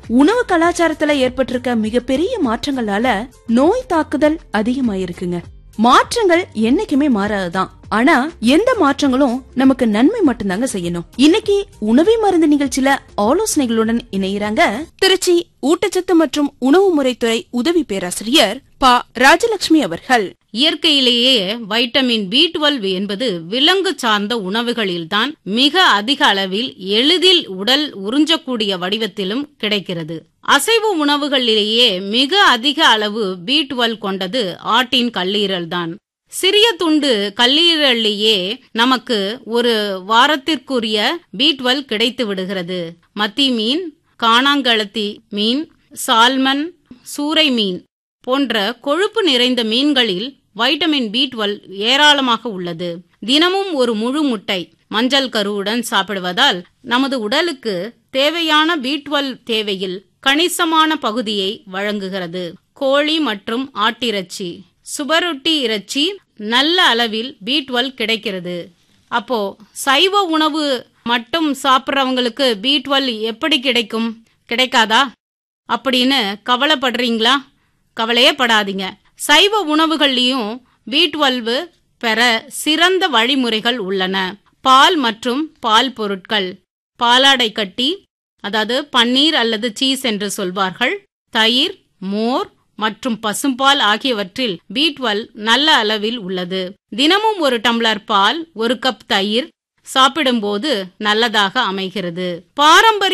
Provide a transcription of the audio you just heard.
உணவு கலாச்சாரத்துல ஏற்பட்டிருக்க மிகப்பெரிய மாற்றங்களால நோய் தாக்குதல் அதிகமாயிருக்குங்க மாற்றங்கள் என்னைக்குமே மாறாதுதான் ஆனா எந்த மாற்றங்களும் நமக்கு நன்மை மட்டும்தாங்க செய்யணும் இன்னைக்கு உணவே மருந்து நிகழ்ச்சியில ஆலோசனைகளுடன் இணைகிறாங்க திருச்சி ஊட்டச்சத்து மற்றும் உணவு முறைத்துறை உதவி பேராசிரியர் ப ராஜலட்சுமி அவர்கள் இயற்கையிலேயே வைட்டமின் பி டுவெல்வ் என்பது விலங்கு சார்ந்த உணவுகளில்தான் மிக அதிக அளவில் எளிதில் உடல் உறிஞ்சக்கூடிய வடிவத்திலும் கிடைக்கிறது அசைவ உணவுகளிலேயே மிக அதிக அளவு பி டுவெல்வ் கொண்டது ஆட்டின் கல்லீரல் தான் சிறிய துண்டு கல்லீரலிலேயே நமக்கு ஒரு வாரத்திற்குரிய பி டுவெல்வ் கிடைத்து விடுகிறது மத்தி மீன் காணாங்கழத்தி மீன் சால்மன் சூறை மீன் போன்ற கொழுப்பு நிறைந்த மீன்களில் வைட்டமின் பி டுவெல் ஏராளமாக உள்ளது தினமும் ஒரு முழு முட்டை மஞ்சள் கருவுடன் சாப்பிடுவதால் நமது உடலுக்கு தேவையான பி டுவெல் தேவையில் கணிசமான பகுதியை வழங்குகிறது கோழி மற்றும் ஆட்டிறைச்சி சுபரொட்டி இறைச்சி நல்ல அளவில் பி டுவெல் கிடைக்கிறது அப்போ சைவ உணவு மட்டும் சாப்பிட்றவங்களுக்கு பி டுவெல் எப்படி கிடைக்கும் கிடைக்காதா அப்படின்னு கவலைப்படுறீங்களா கவலையே படாதீங்க சைவ உணவுகள்லயும் பி டுவெல்வு பெற சிறந்த வழிமுறைகள் உள்ளன பால் மற்றும் பால் பொருட்கள் பாலாடை கட்டி அதாவது பன்னீர் அல்லது சீஸ் என்று சொல்வார்கள் தயிர் மோர் மற்றும் பசும்பால் ஆகியவற்றில் பி டுவெல் நல்ல அளவில் உள்ளது தினமும் ஒரு டம்ளர் பால் ஒரு கப் தயிர் சாப்பிடும்போது நல்லதாக அமைகிறது பாரம்பரிய